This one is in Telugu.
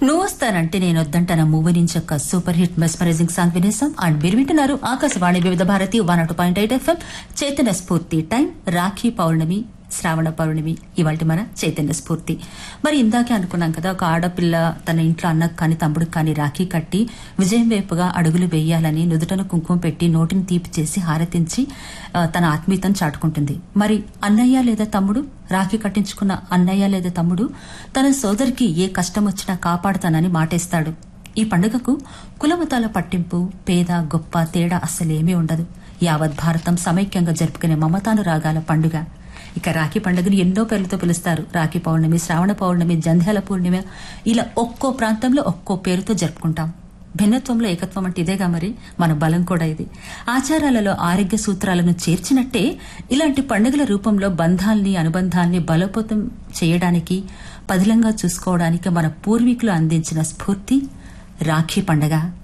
నువ్వు వస్తానంటే నేను వద్దంటాన మూవీ నుంచి ఒక సూపర్ హిట్ మెస్మరైజింగ్ సాంగ్ వినేసాం అండ్ మీరు వింటున్నారు Akashvani Vividh Bharati one two point eight FM Chaitanya Spoorthi time Rakhi పౌర్ణమి శ్రావణ పౌర్ణమి ఇవాళ మన చైతన్య స్ఫూర్తి మరి ఇందాకే అనుకున్నాం కదా ఒక ఆడపిల్ల తన ఇంట్లో అన్నకు కానీ తమ్ముడికి కానీ రాఖీ కట్టి విజయం వైపుగా అడుగులు వేయాలని నుదుటను కుంకుమ పెట్టి నోటిని తీపి చేసి హారతించి ఆ, తన ఆత్మీయతను చాటుకుంటుంది మరి అన్నయ్య లేదా తమ్ముడు రాఖీ కట్టించుకున్న అన్నయ్య లేదా తమ్ముడు తన సోదరికి ఏ కష్టం వచ్చినా కాపాడుతానని మాటేస్తాడు ఈ పండుగకు కులమతాల పట్టింపు పేద గొప్ప తేడా అస్సలేమీ ఉండదు యావత్ భారతం సమైక్యంగా జరుపుకునే మమతాను రాగాల పండుగ ఇక రాఖీ పండుగను ఎన్నో పేర్లతో పిలుస్తారు రాఖీ పౌర్ణమి శ్రావణ పౌర్ణమి జంధ్యాల పూర్ణిమ ఇలా ఒక్కో ప్రాంతంలో ఒక్కో పేరుతో జరుపుకుంటాం భిన్నత్వంలో ఏకత్వం అంటే ఇదేగా మరి మన బలం కూడా ఇది ఆచారాలలో ఆరోగ్య సూత్రాలను చేర్చినట్టే ఇలాంటి పండుగల రూపంలో బంధాల్ని అనుబంధాల్ని బలోపేతం చేయడానికి పదిలంగా చూసుకోవడానికి మన పూర్వీకులు అందించిన స్ఫూర్తి రాఖీ పండగ